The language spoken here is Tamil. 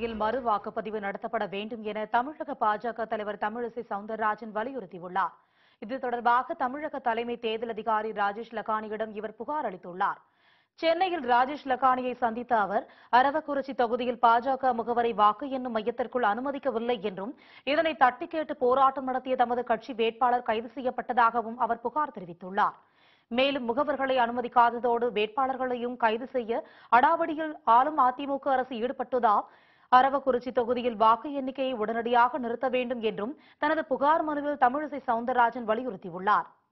தொகுதியில் மறு வாக்குப்பதிவு நடத்தப்பட வேண்டும் என தமிழக பாஜக தலைவர் தமிழிசை சவுந்தரராஜன் வலியுறுத்தியுள்ளார் இது தொடர்பாக தமிழக தலைமை தேர்தல் அதிகாரி ராஜேஷ் லக்கானியிடம் இவர் புகார் அளித்துள்ளார் சென்னையில் ராஜேஷ் லக்கானியை சந்தித்த அவர் அரவக்குறிச்சி தொகுதியில் பாஜக முகவரை வாக்கு எண்ணும் மையத்திற்குள் அனுமதிக்கவில்லை என்றும் இதனை தட்டி கேட்டு போராட்டம் நடத்திய தமது கட்சி வேட்பாளர் கைது செய்யப்பட்டதாகவும் அவர் புகார் தெரிவித்துள்ளார் மேலும் முகவர்களை அனுமதிக்காததோடு வேட்பாளர்களையும் கைது செய்ய அடாவடியில் ஆளும் அதிமுக அரசு ஈடுபட்டதால் அரவக்குறிச்சி தொகுதியில் வாக்கு எண்ணிக்கையை உடனடியாக நிறுத்த வேண்டும் என்றும் தனது புகார் மனுவில் தமிழிசை சவுந்தரராஜன் வலியுறுத்தியுள்ளார்